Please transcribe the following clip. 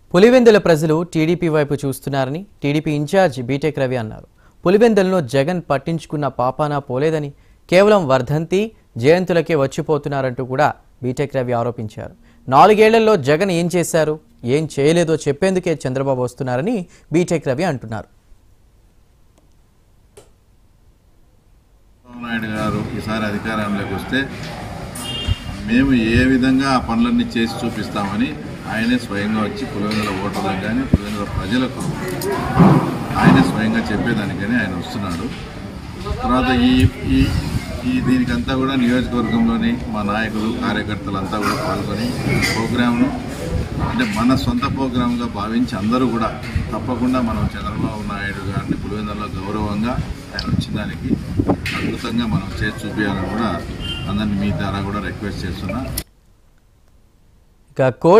పులివెందుల ప్రజలు టీడీపీ వైపు చూస్తున్నారని టీడీపీ ఇన్ఛార్జ్ బీటెక్ రవి అన్నారు పులివెందులను జగన్ పట్టించుకున్న పాపానా పోలేదని కేవలం వర్ధంతి జయంతులకే వచ్చిపోతున్నారంటూ కూడా బీటెక్ రవి ఆరోపించారు నాలుగేళ్లలో జగన్ ఏం చేశారు ఏం చేయలేదో చెప్పేందుకే చంద్రబాబు వస్తున్నారని బీటెక్ రవి అంటున్నారు చంద్రబాబు నాయుడు గారు ఈసారి అధికారంలోకి వస్తే మేము ఏ విధంగా ఆ పనులన్నీ చేసి చూపిస్తామని ఆయనే స్వయంగా వచ్చి పులివెందుల ఓటర్లకు కానీ పులివెందుల ప్రజలకు ఆయనే స్వయంగా చెప్పేదానికని ఆయన వస్తున్నాడు తర్వాత ఈ ఈ ఈ దీనికంతా కూడా నియోజకవర్గంలోని మా నాయకులు కార్యకర్తలు అంతా కూడా పాల్గొని ప్రోగ్రామ్ను అంటే మన సొంత ప్రోగ్రామ్గా భావించి అందరూ కూడా తప్పకుండా మనం చంద్రబాబు నాయుడు గారిని పులివెందులలో గౌరవంగా ఆయన వచ్చిన దానికి అద్భుతంగా మనం చేసి చూపించాలని కూడా అందరినీ మీ ద్వారా కూడా రిక్వెస్ట్ చేస్తున్నా ఇక కో